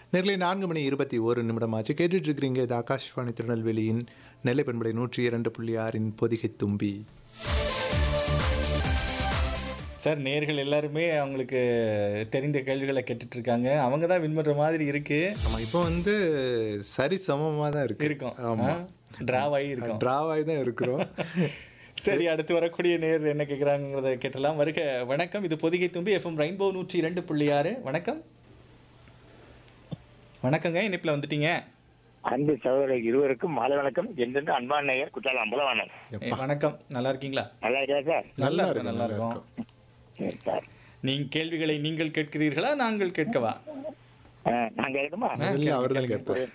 நேரிலே நான்கு மணி இருபத்தி ஒரு நிமிடம் ஆச்சு கேட்டுட்டு இருக்கிறீங்க இது ஆகாஷ்வாணி திருநெல்வேலியின் நெல்லை பண்பலை நூற்றி இரண்டு புள்ளி ஆறின் பொதிகை தும்பி சார் நேர்கள் எல்லாருமே அவங்களுக்கு தெரிந்த கேள்விகளை கேட்டுட்டு இருக்காங்க அவங்க தான் வின் பண்ற மாதிரி இருக்கு ஆமாம் இப்போ வந்து சரி சமமாக தான் இருக்கு இருக்கும் ஆமாம் டிராவ் ஆகி இருக்கும் டிராவாகி தான் இருக்கிறோம் சரி அடுத்து வரக்கூடிய நேர் என்ன கேட்குறாங்கிறத கேட்டலாம் வருக வணக்கம் இது பொதிகை தும்பி எஃப்எம் ரெயின்போ நூற்றி இரண்டு புள்ளி ஆறு வணக்கம் வணக்கங்க இணைப்பில் வந்துட்டீங்க அன்பு சகோதரர் இருவருக்கும் மாலை வணக்கம் என்றென்று அன்பான நேயர் குற்றாலம் அம்பலவாணன் ஏ, வணக்கம் நல்லா இருக்கீங்களா நல்லா இருக்கா சார் நல்லா இருக்கு, இருக்கும் நல்லா நல்லா இருக்கும் சரி சார் நீங்க கேள்விகளை நீங்கள் கேட்கிறீர்களா நாங்கள் கேட்கவா ஆ, நான் கேட்கட்டுமா இல்லை அவர் தான் கேட்பார்